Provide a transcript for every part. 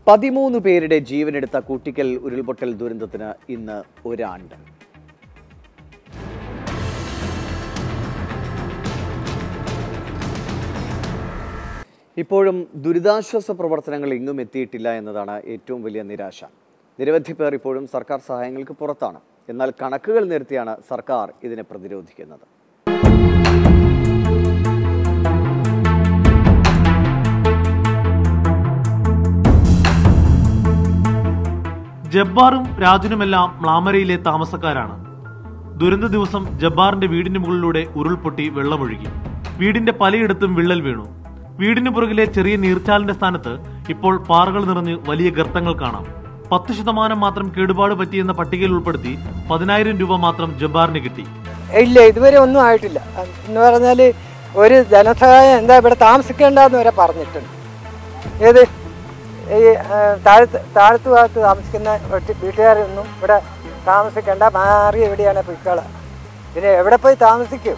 പതിമൂന്ന് പേരുടെ ജീവനെടുത്ത കൂട്ടിക്കൽ ഉരുൾപൊട്ടൽ ദുരന്തത്തിന് ഇന്ന് ഒരാണ്ട് ഇപ്പോഴും ദുരിതാശ്വാസ പ്രവർത്തനങ്ങൾ എങ്ങും എത്തിയിട്ടില്ല എന്നതാണ് ഏറ്റവും വലിയ നിരാശ നിരവധി പേർ ഇപ്പോഴും സർക്കാർ സഹായങ്ങൾക്ക് പുറത്താണ് എന്നാൽ കണക്കുകൾ നിരത്തിയാണ് സർക്കാർ ഇതിനെ പ്രതിരോധിക്കുന്നത് ജബ്ബാറും രാജുനുമെല്ലാം മ്ലാമരയിലെ താമസക്കാരാണ് ദുരന്ത ദിവസം ജബ്ബാറിന്റെ വീടിന് മുകളിലൂടെ ഉരുൾപൊട്ടി വെള്ളമൊഴുകി വീടിന്റെ പലയിടത്തും വിള്ളൽ വീണു വീടിന് പുറകിലെ ചെറിയ നീർച്ചാലിന്റെ സ്ഥാനത്ത് ഇപ്പോൾ പാറകൾ നിറഞ്ഞ് വലിയ ഗർത്തങ്ങൾ കാണാം പത്ത് ശതമാനം മാത്രം കേടുപാട് പറ്റിയെന്ന പട്ടികയിൽ ഉൾപ്പെടുത്തി പതിനായിരം രൂപ മാത്രം ജബ്ബാറിന് കിട്ടി ഇല്ല ഇതുവരെ ഒന്നും ആയിട്ടില്ല എന്ന് പറഞ്ഞാൽ ഒരു ധനസഹായം എന്താ ഇവിടെ താമസിക്കേണ്ടെന്ന് വരെ പറഞ്ഞിട്ടുണ്ട് ഏത് ഈ ആ, താഴത്ത് താഴത്ത് ഭാഗത്ത് താമസിക്കുന്ന വീട്ട് വീട്ടുകാരൊന്നും ഇവിടെ താമസിക്കേണ്ട മാറി എവിടെയാണ് പൊയ്ക്കള പിന്നെ എവിടെ പോയി താമസിക്കും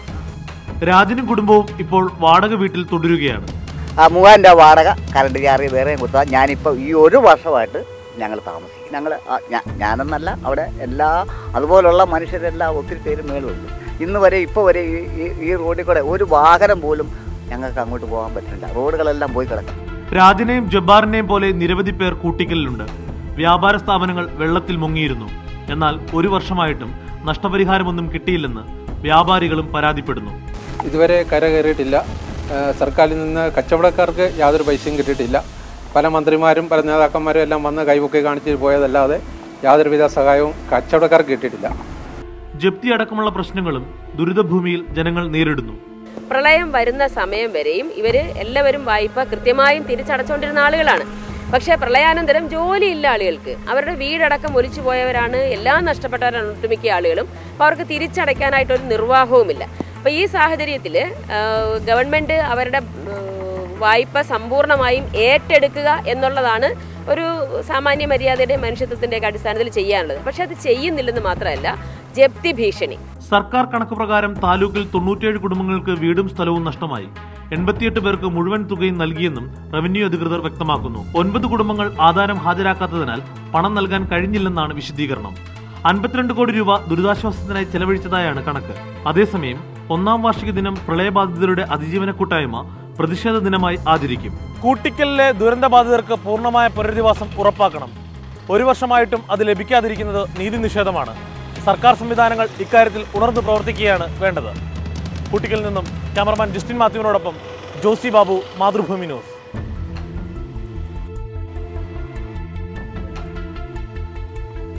രാജനും കുടുംബവും ഇപ്പോൾ വാടക വീട്ടിൽ തുടരുകയാണ് ആ മൂവായിരം രൂപ വാടക കറണ്ട് ചാർജ് വേറെയും കൊടുത്താൽ ഞാനിപ്പോൾ ഈ ഒരു വർഷമായിട്ട് ഞങ്ങൾ താമസിക്കും ഞങ്ങൾ ഞാനെന്നല്ല അവിടെ എല്ലാ അതുപോലുള്ള മനുഷ്യരെല്ലാം ഒത്തിരി പേര് മേളുണ്ട് ഇന്ന് വരെ ഇപ്പോൾ വരെ ഈ ഈ- ഈ റോഡിൽ കൂടെ ഒരു വാഹനം പോലും ഞങ്ങൾക്ക് അങ്ങോട്ട് പോകാൻ പറ്റില്ല റോഡുകളെല്ലാം പോയി കിടക്കും രാജനെയും ജബ്ബാറിനെയും പോലെ നിരവധി പേർ കൂട്ടിക്കലിലുണ്ട് വ്യാപാര സ്ഥാപനങ്ങൾ വെള്ളത്തിൽ മുങ്ങിയിരുന്നു എന്നാൽ ഒരു വർഷമായിട്ടും നഷ്ടപരിഹാരമൊന്നും കിട്ടിയില്ലെന്ന് വ്യാപാരികളും പരാതിപ്പെടുന്നു ഇതുവരെ കര കയറിയിട്ടില്ല ഏഹ് സർക്കാരിൽ നിന്ന് കച്ചവടക്കാർക്ക് യാതൊരു പൈസയും കിട്ടിയിട്ടില്ല പല മന്ത്രിമാരും പല നേതാക്കന്മാരും എല്ലാം വന്ന് കൈപൊക്കി കാണിച്ച് പോയതല്ലാതെ യാതൊരുവിധ സഹായവും കച്ചവടക്കാർക്ക് കിട്ടിയിട്ടില്ല ജപ്തി അടക്കമുള്ള പ്രശ്നങ്ങളും ദുരിതഭൂമിയിൽ ജനങ്ങൾ നേരിടുന്നു പ്രളയം വരുന്ന സമയം വരെയും ഇവർ എല്ലാവരും വായ്പ കൃത്യമായും തിരിച്ചടച്ചുകൊണ്ടിരുന്ന ആളുകളാണ് പക്ഷേ പ്രളയാനന്തരം ജോലിയില്ല ആളുകൾക്ക് അവരുടെ വീടടക്കം ഒലിച്ചു പോയവരാണ് എല്ലാം നഷ്ടപ്പെട്ടവരാണ് ഒട്ടുമിക്ക ആളുകളും അപ്പോൾ അവർക്ക് തിരിച്ചടയ്ക്കാനായിട്ടൊരു നിർവാഹവുമില്ല അപ്പോൾ ഈ സാഹചര്യത്തിൽ ഗവൺമെൻറ് അവരുടെ ആ, വായ്പ സമ്പൂർണ്ണമായും ഏറ്റെടുക്കുക എന്നുള്ളതാണ് ഒരു സാമാന്യ മര്യാദയുടെ മനുഷ്യത്വത്തിൻ്റെയൊക്കെ അടിസ്ഥാനത്തിൽ ചെയ്യാനുള്ളത് പക്ഷെ അത് ചെയ്യുന്നില്ലെന്ന് മാത്രമല്ല ജപ്തി ഭീഷണി സർക്കാർ കണക്ക് പ്രകാരം താലൂക്കിൽ തൊണ്ണൂറ്റിയേഴ് കുടുംബങ്ങൾക്ക് വീടും സ്ഥലവും നഷ്ടമായി എൺപത്തിയെട്ട് പേർക്ക് മുഴുവൻ തുകയും നൽകിയെന്നും റവന്യൂ അധികൃതർ വ്യക്തമാക്കുന്നു ഒൻപത് കുടുംബങ്ങൾ ആധാരം ഹാജരാക്കാത്തതിനാൽ പണം നൽകാൻ കഴിഞ്ഞില്ലെന്നാണ് വിശദീകരണം അൻപത്തിരണ്ട് കോടി രൂപ ദുരിതാശ്വാസത്തിനായി ചെലവഴിച്ചതായാണ് കണക്ക് അതേസമയം ഒന്നാം വാർഷിക ദിനം പ്രളയബാധിതരുടെ അതിജീവന കൂട്ടായ്മ പ്രതിഷേധ ദിനമായി ആചരിക്കും കൂട്ടിക്കലിലെ ദുരന്തബാധിതർക്ക് പൂർണ്ണമായ പുനരധിവാസം ഉറപ്പാക്കണം ഒരു വർഷമായിട്ടും അത് ലഭിക്കാതിരിക്കുന്നത് നീതി നിഷേധമാണ് സർക്കാർ സംവിധാനങ്ങൾ ഇക്കാര്യത്തിൽ ഉണർന്നു പ്രവർത്തിക്കുകയാണ് വേണ്ടത് കൂട്ടിക്കലിൽ നിന്നും ക്യാമറമാൻ ജസ്റ്റിൻ മാത്യുവിനോടൊപ്പം ജോസി ബാബു മാതൃഭൂമി ന്യൂസ്